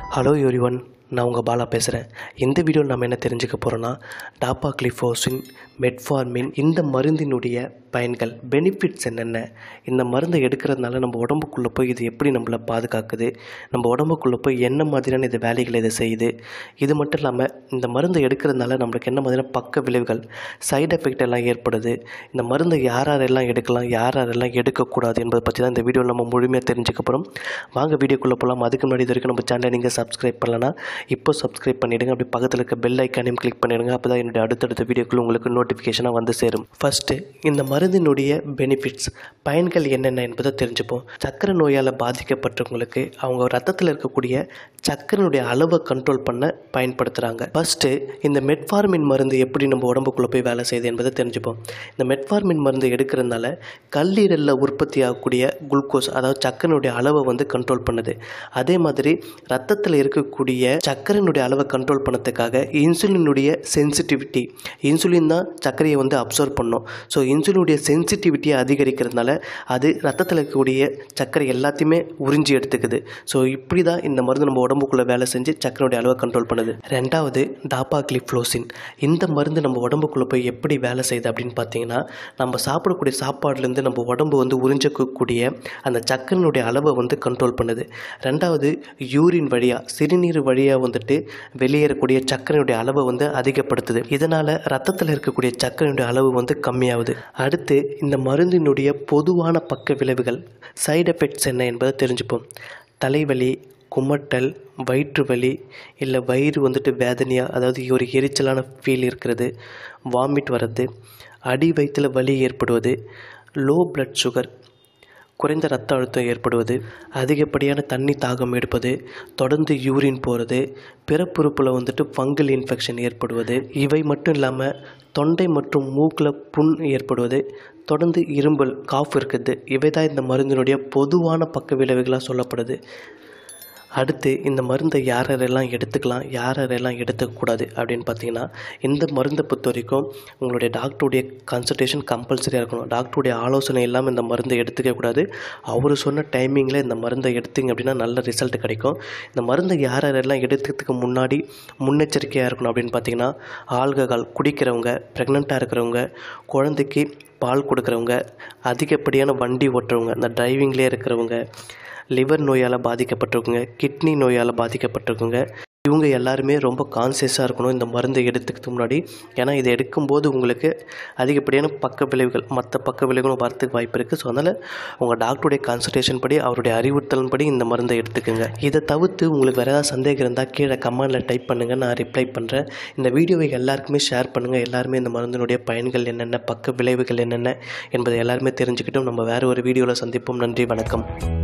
hello everyone நான் உங்கள் பாலா பேசுகிறேன் இந்த வீடியோவில் நம்ம என்ன தெரிஞ்சுக்க போகிறோன்னா டாப்பாக்ளிஃபோசின் மெட்ஃபார்மின் இந்த மருந்தினுடைய பயன்கள் பெனிஃபிட்ஸ் என்னென்ன இந்த மருந்தை எடுக்கிறதுனால நம்ம உடம்புக்குள்ளே போய் இது எப்படி நம்மளை பாதுகாக்குது நம்ம உடம்புக்குள்ளே போய் என்ன மாதிரியான இது வேலைகளை இது செய்யுது இது மட்டும் இல்லாமல் இந்த மருந்தை எடுக்கிறதுனால நம்மளுக்கு என்ன மாதிரியான பக்க விளைவுகள் சைடு எஃபெக்ட் எல்லாம் ஏற்படுது இந்த மருந்தை யார் யாரெல்லாம் எடுக்கலாம் யார் யாரெல்லாம் எடுக்கக்கூடாது என்பதை பற்றி தான் இந்த வீடியோவில் நம்ம முழுமையாக தெரிஞ்சுக்க போகிறோம் வாங்க வீடியோக்குள்ளே போகலாம் அதுக்கு முன்னாடி இது வரைக்கும் நம்ம சேனலை நீங்கள் சப்ஸ்கிரைப் பண்ணலன்னா இப்போ சப்ஸ்கிரைப் பண்ணிவிடுங்க அப்படி பக்கத்தில் இருக்க பெல் ஐக்கானையும் கிளிக் பண்ணிடுங்க அப்போ தான் என்னுடைய அடுத்தடுத்த வீடியோக்குள்ள உங்களுக்கு நோட்டிஃபிகேஷனாக வந்து சேரும் ஃபஸ்ட்டு இந்த மருந்தினுடைய பெனிஃபிட்ஸ் பயன்கள் என்னென்ன என்பதை தெரிஞ்சுப்போம் சக்கரை நோயால் பாதிக்கப்பட்டவங்களுக்கு அவங்க ரத்தத்தில் இருக்கக்கூடிய சக்கரனுடைய அளவை கண்ட்ரோல் பண்ண பயன்படுத்துகிறாங்க ஃபஸ்ட்டு இந்த மெட்ஃபார்மின் மருந்து எப்படி நம்ம உடம்புக்குள்ளே போய் வேலை செய்யுது என்பதை தெரிஞ்சுப்போம் இந்த மெட்ஃபார்மின் மருந்து எடுக்கிறதுனால கல்லீரலில் உற்பத்தி ஆகக்கூடிய குளுக்கோஸ் அதாவது சக்கரனுடைய அளவை வந்து கண்ட்ரோல் பண்ணுது அதே மாதிரி ரத்தத்தில் இருக்கக்கூடிய சக்கரனுடைய அளவை கண்ட்ரோல் பண்ணதுக்காக இன்சுலினுடைய சென்சிட்டிவிட்டி இன்சுலின் தான் சர்க்கரையை வந்து அப்சர்வ் பண்ணும் ஸோ இன்சுலினுடைய சென்சிட்டிவிட்டியை அதிகரிக்கிறதுனால அது ரத்தத்தில் இருக்கக்கூடிய சர்க்கரை எல்லாத்தையுமே உறிஞ்சி எடுத்துக்குது ஸோ இப்படி தான் இந்த மருந்து நம்ம உடம்புக்குள்ளே வேலை செஞ்சு சக்கரனுடைய அளவை கண்ட்ரோல் பண்ணுது ரெண்டாவது டாப்பாக்ளிஃப்ளோசின் இந்த மருந்து நம்ம உடம்புக்குள்ளே போய் எப்படி வேலை செய்யுது அப்படின்னு பார்த்தீங்கன்னா நம்ம சாப்பிடக்கூடிய சாப்பாடுலேருந்து நம்ம உடம்பு வந்து உறிஞ்சக்கூடிய அந்த சக்கரனுடைய அளவை வந்து கண்ட்ரோல் பண்ணுது ரெண்டாவது யூரின் வழியாக சிறுநீர் வழியாக வந்துட்டு வெளியேறக்கூடிய சக்கரையுடைய அளவை வந்து அதிகப்படுத்துது இதனால் ரத்தத்தில் இருக்கக்கூடிய சக்கரையுடைய அளவு வந்து கம்மியாகுது அடுத்து இந்த மருந்தினுடைய பொதுவான பக்க விளைவுகள் சைடு எஃபெக்ட்ஸ் என்ன என்பதை தெரிஞ்சுப்போம் தலைவலி குமட்டல் வயிற்று வலி இல்லை வயிறு வந்துட்டு வேதனையாக அதாவது ஒரு எரிச்சலான ஃபீல் இருக்கிறது வாமிட் வர்றது அடி வயிற்றில் வலி ஏற்படுவது லோ பிளட் சுகர் குறைந்த ரத்த அழுத்தம் ஏற்படுவது அதிகப்படியான தண்ணி தாகம் எடுப்பது தொடர்ந்து யூரின் போகிறது பிறப்புறுப்பில் வந்துட்டு ஃபங்கல் இன்ஃபெக்ஷன் ஏற்படுவது இவை மட்டும் இல்லாமல் தொண்டை மற்றும் மூக்கில் புண் ஏற்படுவது தொடர்ந்து இரும்பல் காஃப் இருக்குது இவை தான் இந்த மருந்தினுடைய பொதுவான பக்க விளைவுகளாக சொல்லப்படுது அடுத்து இந்த மருந்தை யார் யாரெல்லாம் எடுத்துக்கலாம் யார் யாரெல்லாம் எடுத்துக்கக்கூடாது அப்படின்னு பார்த்தீங்கன்னா இந்த மருந்தை பொறுத்த வரைக்கும் உங்களுடைய டாக்டருடைய கன்சல்டேஷன் கம்பல்சரியாக இருக்கணும் டாக்டருடைய ஆலோசனை இல்லாமல் இந்த மருந்தை எடுத்துக்கக்கூடாது அவர் சொன்ன டைமிங்கில் இந்த மருந்தை எடுத்தீங்க அப்படின்னா நல்ல ரிசல்ட் கிடைக்கும் இந்த மருந்தை யார் யாரெல்லாம் எடுக்கிறதுக்கு முன்னாடி முன்னெச்சரிக்கையாக இருக்கணும் அப்படின்னு பார்த்தீங்கன்னா ஆல்கஹால் குடிக்கிறவங்க ப்ரெக்னெண்ட்டாக இருக்கிறவங்க குழந்தைக்கு பால் கொடுக்குறவங்க அதிகப்படியான வண்டி ஓட்டுறவங்க இந்த டிரைவிங்லேயே இருக்கிறவங்க லிவர் நோயால் பாதிக்கப்பட்டிருக்குங்க கிட்னி நோயால் பாதிக்கப்பட்டிருக்குங்க இவங்க எல்லாருமே ரொம்ப கான்சியஸாக இருக்கணும் இந்த மருந்தை எடுத்துக்கிறதுக்கு முன்னாடி ஏன்னா இதை எடுக்கும்போது உங்களுக்கு அதிகப்படியான பக்க விளைவுகள் மற்ற பக்க விளைவுகளும் வரத்துக்கு வாய்ப்பு இருக்குது ஸோ அதனால் உங்கள் டாக்டருடைய கன்சல்டேஷன் படி அவருடைய அறிவுறுத்தலின் படி இந்த மருந்தை எடுத்துக்கோங்க இதை தவிர்த்து உங்களுக்கு வேறு ஏதாவது சந்தேகம் இருந்தால் கீழே கமெண்டில் டைப் பண்ணுங்கள் நான் ரிப்ளை பண்ணுறேன் இந்த வீடியோவை எல்லாருக்குமே ஷேர் பண்ணுங்கள் எல்லாருமே இந்த மருந்தினுடைய பயன்கள் என்னென்ன பக்க விளைவுகள் என்னென்ன என்பதை எல்லாருமே தெரிஞ்சுக்கிட்டும் நம்ம வேறு ஒரு வீடியோவில் சந்திப்போம் நன்றி வணக்கம்